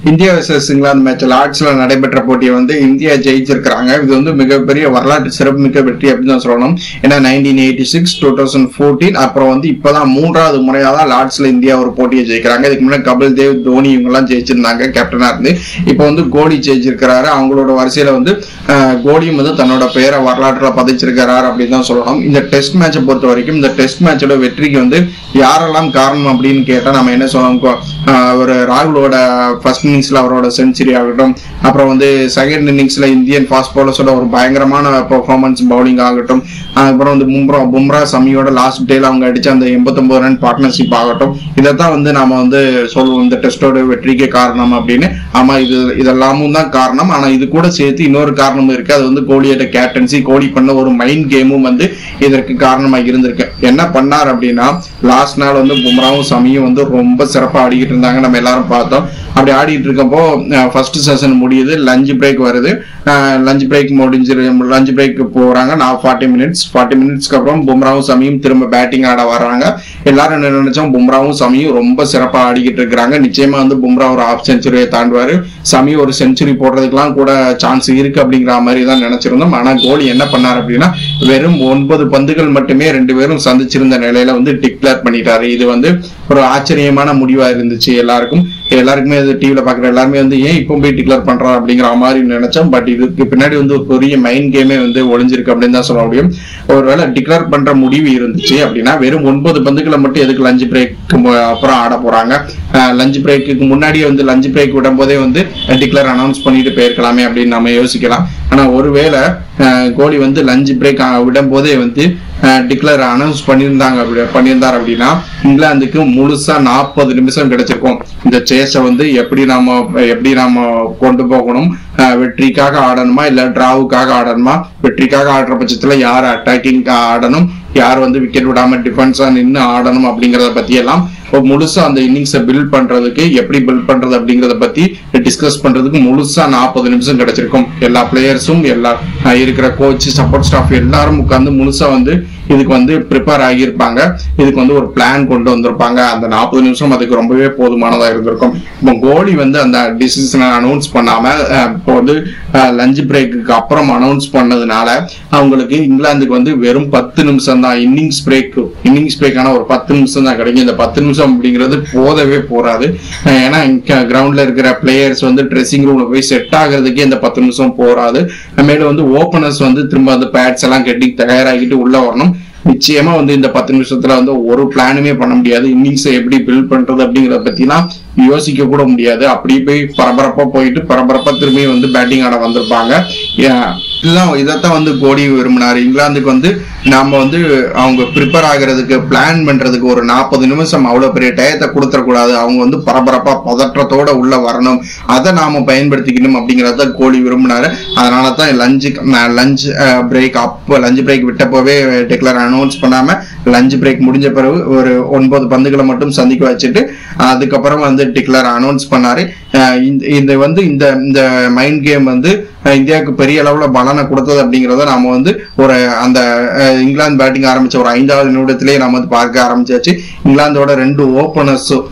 India versus England match லார்ட்ஸ்ல நடைபெற்ற போட்டியை வந்து இந்தியா ஜெயிச்சிருக்காங்க இது வந்து மிகப்பெரிய வரலாற்று சிறப்புமிக்க வெற்றி அப்படின்னு தான் சொல்லணும் ஏன்னா nineteen eighty six two thousand fourteen அப்புறம் வந்து இப்பதான் மூன்றாவது முறையாக தான் லார்ட்ஸ்ல இந்தியா ஒரு போட்டியை ஜெயிக்கிறாங்க இதுக்கு முன்னாடி கபில் தேவ் தோனி இவங்க எல்லாம் ஜெயிச்சிருந்தாங்க கேப்டனா இருந்து இப்போ வந்து கோலி ஜெயிச்சிருக்கிறாரு அவங்களோட வரிசையில வந்து அஹ், கோலியும் வந்து தன்னோட பெயரை வரலாற்றுல பதிச்சிருக்கிறார் அப்படின்னு தான் சொல்லணும் இந்த டெஸ்ட் மேட்சை பொறுத்த வரைக்கும் இந்த டெஸ்ட் மேட்சோட வெற்றிக்கு வந்து யாரெல்லாம் காரணம் அப்படின்னு கேட்டா நம்ம என்ன சொல்லலாம் கோ- ஆஹ் ஒரு ராகுலோட ஃபர்ஸ்ட் இன்னிங்ஸ்ல அவரோட செஞ்சுரி ஆகட்டும் அப்புறம் வந்து செகண்ட் இன்னிங்ஸ்ல இந்தியன் ஃபாஸ்ட் பவுலர்ஸோட ஒரு பயங்கரமான பெர்ஃபார்மன்ஸ் பவுலிங் ஆகட்டும் ஆஹ் அப்புறம் வந்து பும்ரா பும்ரா சமியோட லாஸ்ட் டேல அவங்க அடிச்ச அந்த 89 ரன் பார்ட்னர்ஷிப் ஆகட்டும் இதைத்தான் வந்து நாம வந்து சொல்லுவோம் இந்த டெஸ்டோட வெற்றிக்கு காரணம் அப்படின்னு ஆமா இது இதெல்லாமும் தான் காரணம் ஆனா இது கூட சேர்த்து இன்னொரு காரணமும் இருக்கு அது வந்து கோலியோட கேப்டன்சி கோலி பண்ண ஒரு மைண்ட் கேமும் வந்து இதற்கு காரணமா இருந்திருக்கு என்ன பண்ணார் அப்படின்னா லாஸ்ட் நாள் வந்து பும்ராவும் சமியும் வந்து ரொம்ப சிறப்பா ஆடிக்கிட்டு இருந்தாங்க நம்ம எல்லாரும் பார்த்தோம் அப்படி ஆடிட்டு இருக்கப்போ ஃபர்ஸ்ட் செஷன் முடியுது லஞ்ச் பிரேக் வருது லஞ்ச் பிரேக் முடிஞ்சு லஞ்ச் பிரேக் போறாங்க நான் ஃபார்ட்டி மினிட்ஸ் ஃபார்ட்டி மினிட்ஸ்க்கு அப்புறம் பும்ராவும் சமியும் திரும்ப பேட்டிங் ஆட வர்றாங்க எல்லாரும் என்ன நினைச்சோம் பும்ராவும் சமியும் ரொம்ப சிறப்பா ஆடிக்கிட்டு இருக்கிறாங்க நிச்சயமா வந்து பும்ரா ஒரு ஹாஃப் செஞ்சுரியை தாண்டுவாரு சமி ஒரு செஞ்சுரி போடுறதுக்கெல்லாம் கூட சான்ஸ் இருக்கு அப்படிங்கிற மாதிரி தான் நினைச்சிருந்தோம் ஆனா கோலி என்ன பண்ணார் அப்படின்னா வெறும் ஒன்பது பந்துகள் மட்டுமே ரெண்டு பேரும் சந்திச்சிருந்த நிலையில வந்து டிக்ளேர் பண்ணிட்டாரு இது வந்து ஒரு ஆச்சரியமான முடிவா இருந்துச்சு எல்லாருக்கும் எல்லாருக்குமே இது டிவில பாக்குற எல்லாருமே வந்து ஏன் இப்போ போய் டிக்ளேர் பண்றான் அப்படிங்கிற மாதிரி நினைச்சோம் பட் இதுக்கு பின்னாடி வந்து ஒரு பெரிய மைண்ட் கேமே வந்து ஒளிஞ்சிருக்கு அப்படின்னு தான் சொல்ல முடியும் ஒருவேளை டிக்ளேர் பண்ற முடிவு இருந்துச்சு அப்படின்னா வெறும் ஒன்பது பந்துகளை மட்டும் எதுக்கு லஞ்ச் பிரேக் அப்புறம் ஆட போறாங்க லஞ்ச் பிரேக்கு முன்னாடியே வந்து லஞ்ச் பிரேக் விடும் போதே வந்து டிக்ளேர் அனௌன்ஸ் பண்ணிட்டு போயிருக்கலாமே அப்படின்னு நம்ம யோசிக்கலாம் ஆனா ஒருவேளை அஹ், கோலி வந்து லஞ்ச் பிரேக் விடும் போதே வந்து டிக்ளேர் அனௌன்ஸ் பண்ணியிருந்தாங்க அப்படி பண்ணியிருந்தார் அப்படின்னா இங்கிலாந்துக்கு முழுசா நாற்பது நிமிஷம் கிடைச்சிருக்கும் இந்த சேஸை வந்து எப்படி நாம எப்படி நாம கொண்டு போகணும் அஹ், வெற்றிக்காக ஆடணுமா இல்ல டிராவுக்காக ஆடணுமா வெற்றிக்காக ஆடுற பட்சத்துல யார் அட்டாக்கிங் ஆடணும் யார் வந்து விக்கெட் விடாம டிஃபென்ஸா நின்று ஆடணும் அப்படிங்கறத பத்தி எல்லாம் ஒரு முழுசா அந்த இன்னிங்ஸை பில்ட் பண்றதுக்கு எப்படி பில்ட் பண்றது அப்படிங்கறத பத்தி டிஸ்கஸ் பண்றதுக்கு முழுசா நாற்பது நிமிஷம் கிடைச்சிருக்கும் எல்லா பிளேயர்ஸும் எல்லா அஹ், இருக்கிற கோச் சப்போர்ட் ஸ்டாஃப் எல்லாரும் உட்கார்ந்து முழுசா வந்து இதுக்கு வந்து ப்ரிப்பேர் ஆகியிருப்பாங்க இதுக்கு வந்து ஒரு பிளான் கொண்டு வந்திருப்பாங்க அந்த நாற்பது நிமிஷம் அதுக்கு ரொம்பவே போதுமானதா இருந்திருக்கும் இப்போ கோலி வந்து அந்த டிசிஷனை அனௌன்ஸ் பண்ணாம அஹ், இப்போ வந்து லஞ்ச் பிரேக்குக்கு அப்புறம் அனௌன்ஸ் பண்ணதுனால அவங்களுக்கு இங்கிலாந்துக்கு வந்து வெறும் பத்து நிமிஷம் தான் இன்னிங்ஸ் பிரேக் இன்னிங்ஸ் பிரேக்கான ஒரு பத்து நிமிஷம் தான் கிடைக்கும் இந்த பத்து நிமிஷம் அப்படிங்கிறது போதவே போறாது அஹ், ஏன்னா கிரவுண்ட்ல இருக்கிற பிளேயர்ஸ் வந்து ட்ரெஸ்ஸிங் ரூம்ல போய் செட் ஆகுறதுக்கே இந்த பத்து நிமிஷம் போறாது மேலும் வந்து ஓபனர்ஸ் வந்து திரும்ப அந்த பேட்ஸ் எல்லாம் கட்டி தயாராகிட்டு உள்ள வரணும் நிச்சயமா வந்து இந்த பத்து நிமிஷத்துல வந்து ஒரு பிளானுமே பண்ண முடியாது இன்னிங்ஸை எப்படி பில்ட் பண்றது அப்படிங்கறத பத்திலாம் யோசிக்க கூட முடியாது அப்படி போய் பரபரப்பா போயிட்டு பரபரப்பா திரும்பி வந்து பேட்டிங் ஆட வந்திருப்பாங்க ஏன், இதெல்லாம் இதைத்தான் வந்து கோடி விரும்பினாரு இங்கிலாந்துக்கு வந்து நாம வந்து அவங்க ப்ரிப்பேர் ஆகுறதுக்கு பிளான் பண்றதுக்கு ஒரு நாற்பது நிமிஷம் அவ்வளவு பெரிய டயத்தை கொடுத்துடக்கூடாது அவங்க வந்து பரபரப்பா பதற்றத்தோட உள்ள வரணும் அதை நாம பயன்படுத்திக்கணும் அப்படிங்கறத கோலி விரும்பினாரு அதனால தான் லஞ்சு லஞ்ச் பிரேக் அப்போ லஞ்ச் பிரேக் விட்டப்போவே டிக்ளேர் அனௌன்ஸ் பண்ணாம லஞ்ச் பிரேக் முடிஞ்ச பிறகு ஒரு ஒன்பது பந்துகளை மட்டும் சந்திக்க வச்சுட்டு அதுக்கப்புறம் வந்து டிக்ளேர் அனௌன்ஸ் பண்ணாரு அஹ் இந்த- இந்த வந்து இந்த இந்த மைண்ட் கேம் வந்து அஹ் இந்தியாவுக்கு பெரிய அளவுல பலனை கொடுத்தது அப்படிங்கறத நாம வந்து ஒரு அந்த அஹ், இங்கிலாந்து பேட்டிங் ஆரம்பிச்ச ஒரு ஐந்தாவது நிமிடத்திலேயே நம்ம வந்து பார்க்க ஆரம்பிச்சாச்சு இங்கிலாந்தோட ரெண்டு ஓப்பனர்ஸும்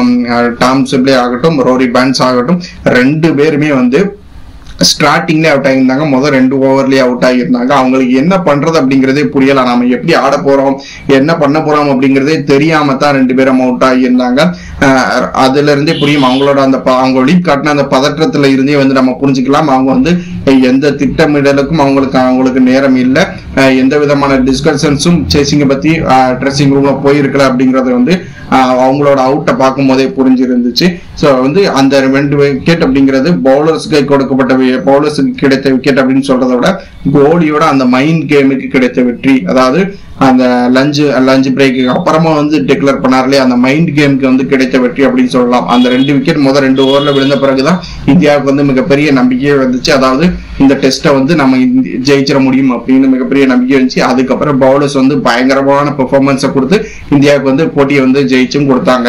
டாம் சிப்ளே ஆகட்டும் ரோரி பேன்ஸ் ஆகட்டும் ரெண்டு பேருமே வந்து ஸ்டார்டிங்ல அவுட் ஆகியிருந்தாங்க முதல் ரெண்டு ஓவர்லயே அவுட் ஆகியிருந்தாங்க அவங்களுக்கு என்ன பண்றது அப்படிங்கறதே புரியல நாம எப்படி ஆட போறோம் என்ன பண்ண போறோம் அப்படிங்கறதே தெரியாம தான் ரெண்டு பேரும் அவுட் ஆகியிருந்தாங்க அஹ் அதுல இருந்தே புரியும் அவங்களோட அந்த ப- அவங்க வெளி காட்டின அந்த பதற்றத்துல இருந்தே வந்து நம்ம புரிஞ்சுக்கலாம் அவங்க வந்து எந்த திட்டமிடலுக்கும் அவங்களுக்கு அவங்களுக்கு நேரம் இல்லை அஹ் எந்த விதமான டிஸ்கஷன்ஸும் சேசிங்கை பத்தி ட்ரெஸ்ஸிங் ரூம்ல போயிருக்கல அப்படிங்கறது வந்து அஹ் அவங்களோட அவுட்டை பார்க்கும் போதே புரிஞ்சிருந்துச்சு ஸோ வந்து அந்த ரெண்டு விக்கெட் அப்படிங்கிறது பவுலர்ஸ்க்கு கொடுக்கப்பட்ட பவுலர்ஸுக்கு கிடைத்த விக்கெட் அப்படின்னு சொல்றதை விட கோலியோட அந்த மைண்ட் கேமுக்கு கிடைத்த வெற்றி அதாவது அந்த லஞ்ச் லஞ்ச் பிரேக்கு அப்புறமா வந்து டிக்ளேர் பண்ணார்களே அந்த மைண்ட் கேமுக்கு வந்து கிடைத்த வெற்றி அப்படின்னு சொல்லலாம் அந்த ரெண்டு விக்கெட் முதல் ரெண்டு ஓவர்ல விழுந்த பிறகுதான் இந்தியாவுக்கு வந்து மிகப்பெரிய நம்பிக்கையே வந்துச்சு அதாவது இந்த டெஸ்ட்டை வந்து நம்ம இந்தி- ஜெயிச்சிட முடியும் அப்படின்னு மிகப்பெரிய நம்பிக்கை இருந்துச்சு அதுக்கப்புறம் பவுலர்ஸ் வந்து பயங்கரமான பெர்ஃபார்மன்ஸை கொடுத்து இந்தியாவுக்கு வந்து போட்டியை வந்து ஜெயிச்சும் கொடுத்தாங்க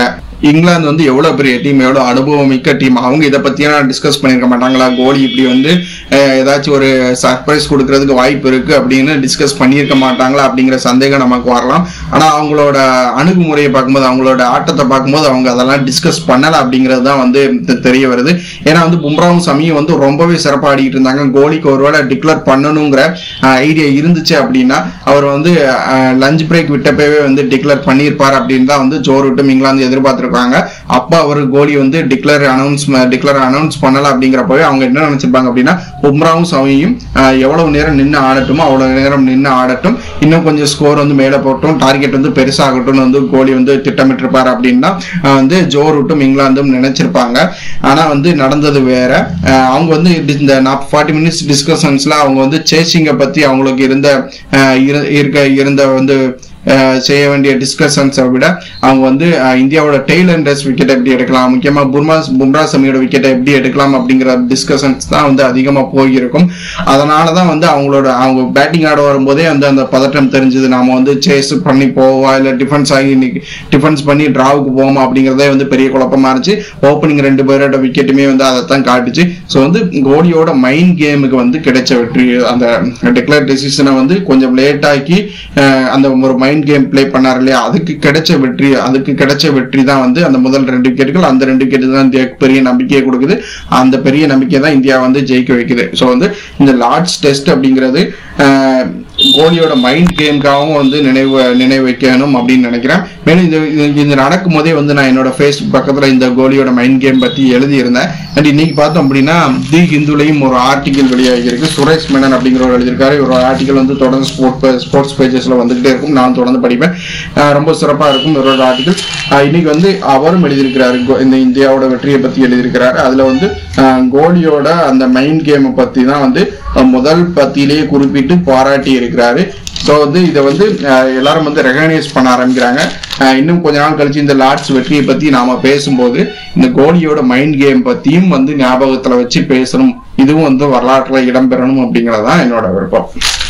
இங்கிலாந்து வந்து எவ்வளவு பெரிய டீம் எவ்வளவு அனுபவம் மிக்க டீம் அவங்க இதை பத்தியெல்லாம் டிஸ்கஸ் பண்ணிருக்க மாட்டாங்களா கோலி இப்படி வந்து அஹ், ஏதாச்சும் ஒரு சர்ப்ரைஸ் கொடுக்கறதுக்கு வாய்ப்பு இருக்கு அப்படின்னு டிஸ்கஸ் பண்ணியிருக்க மாட்டாங்களா அப்படிங்கிற சந்தேகம் நமக்கு வரலாம் ஆனா அவங்களோட அணுகுமுறையை பார்க்கும்போது அவங்களோட ஆட்டத்தை பார்க்கும்போது அவங்க அதெல்லாம் டிஸ்கஸ் பண்ணல அப்படிங்கிறது தான் வந்து தெ- தெரிய வருது ஏன்னா வந்து பும்ராவும் சமியும் வந்து ரொம்பவே சிறப்பாக ஆடிட்டு இருந்தாங்க கோலிக்கு ஒருவேளை டிக்ளேர் பண்ணணுங்கிற ஐடியா இருந்துச்சு அப்படின்னா அவர் வந்து லஞ்ச் பிரேக் விட்டப்பவே வந்து டிக்ளேர் பண்ணியிருப்பார் அப்படின்னு தான் வந்து ஜோ ரூட்டும் இங்கிலாந்து எதிர்பார்த்திருக்காங்க அப்போ அவர் கோலி வந்து டிக்ளேர் அனௌன்ஸ் டிக்ளேர் அனௌன்ஸ் பண்ணல அப்படிங்கிறப்பவே அவங்க என்ன நினைச்சிருப்பாங்க அப்படின்னா பும்ராவும் சமியும் அஹ், எவ்வளவு நேரம் நின்று ஆடட்டுமோ அவ்வளவு நேரம் நின்று ஆடட்டும் இன்னும் கொஞ்சம் ஸ்கோர் வந்து மேலே போட்டும் டார்கெட் வந்து பெருசாகட்டும்னு வந்து கோலி வந்து திட்டமிட்டிருப்பார் அப்படின்னா அஹ், வந்து ஜோ ரூட்டும் இங்கிலாந்தும் நினைச்சிருப்பாங்க ஆனா வந்து நடந்தது வேற அஹ், அவங்க வந்து டி- இந்த ஃபார்ட்டி மினிட்ஸ் டிஸ்கஷன்ஸ்ல அவங்க வந்து சேசிங்கை பத்தி அவங்களுக்கு இருந்த அஹ், இரு- இருக்க இருந்த வந்து அஹ், செய்ய வேண்டிய டிஸ்கஷன்ஸை விட அவங்க வந்து அஹ், இந்தியாவோட டெய்ல் அண்டர்ஸ் விக்கெட் எப்படி எடுக்கலாம் முக்கியமா புர்மா பும்ரா சமியோட விக்கெட்டை எப்படி எடுக்கலாம் அப்படிங்கிற டிஸ்கஷன்ஸ் தான் வந்து அதிகமா போயிருக்கும் அதனால தான் வந்து அவங்களோட அவங்க பேட்டிங் ஆட வரும்போதே வந்து அந்த பதட்டம் தெரிஞ்சது நாம வந்து சேஸ் பண்ணி போவா இல்ல டிஃபென்ஸ் ஆகி டிஃபென்ஸ் பண்ணி டிராவுக்கு போவோமா அப்படிங்கறதே வந்து பெரிய குழப்பமா இருந்துச்சு ஓப்பனிங் ரெண்டு பேரோட விக்கெட்டுமே வந்து அதைத்தான் காட்டுச்சு ஸோ வந்து கோலியோட மைண்ட் கேமுக்கு வந்து கிடைச்ச வெற்றி அந்த டிக்ளேர் டெசிஷனை வந்து கொஞ்சம் லேட் ஆக்கி அஹ், அந்த ஒரு மைண்ட் கேம் ப்ளே பண்ணார் இல்லையா அதுக்கு கிடைச்ச வெற்றி அதுக்கு கிடைச்ச வெற்றி தான் வந்து அந்த முதல் ரெண்டு விக்கெட்டுகள் அந்த ரெண்டு விக்கெட்டு தான் இந்தியாவுக்கு பெரிய நம்பிக்கையை கொடுக்குது அந்த பெரிய நம்பிக்கை தான் இந்தியா வந்து ஜெயிக்க வைக்குது ஸோ வந்து இந்த லார்ட்ஸ் டெஸ்ட் அப்படிங்கிறது அஹ், கோலியோட மைண்ட் கேமுக்காகவும் வந்து நினைவு நினைவு வைக்கணும் அப்படின்னு நினைக்கிறேன் மேலும் இது இது- இது நடக்கும் போதே வந்து நான் என்னோட ஃபேஸ்புக் பக்கத்துல இந்த கோலியோட மைண்ட் கேம் பத்தி எழுதியிருந்தேன் அண்ட் இன்னைக்கு பார்த்தோம் அப்படின்னா தி ஹிந்துலையும் ஒரு ஆர்டிகல் வெளியாகி இருக்கு சுரேஷ் மேனன் அப்படிங்கிறவர் எழுதியிருக்காரு ஒரு ஆர்டிகல் வந்து தொடர்ந்து ஸ்போர்ட் ஸ்போர்ட்ஸ் பேஜஸ்ல வந்துகிட்டே இருக்கும் நான் தொடர்ந்து படிப்பேன் அஹ் ரொம்ப சிறப்பா இருக்கும் இவரோட ஆர்டிகல் இன்னைக்கு வந்து அவரும் எழுதியிருக்கிறாரு கோ- இந்த இந்தியாவோட வெற்றியை பத்தி எழுதியிருக்கிறாரு அதுல வந்து அஹ், கோலியோட அந்த மைண்ட் கேமை பத்தி தான் வந்து அஹ், முதல் பத்தியிலேயே குறிப்பிட்டு பாராட்டி இருக்கிறாரு ஸோ வந்து இதை வந்து அஹ், எல்லாரும் வந்து ரெகனைஸ் பண்ண ஆரம்பிக்கிறாங்க அஹ், இன்னும் கொஞ்ச நாள் கழிச்சு இந்த லார்ட்ஸ் வெற்றியை பத்தி நாம பேசும்போது இந்த கோலியோட மைண்ட் கேம் பத்தியும் வந்து ஞாபகத்துல வச்சு பேசணும் இதுவும் வந்து வரலாற்றுல இடம்பெறணும் அப்படிங்கறதுதான் என்னோட விருப்பம்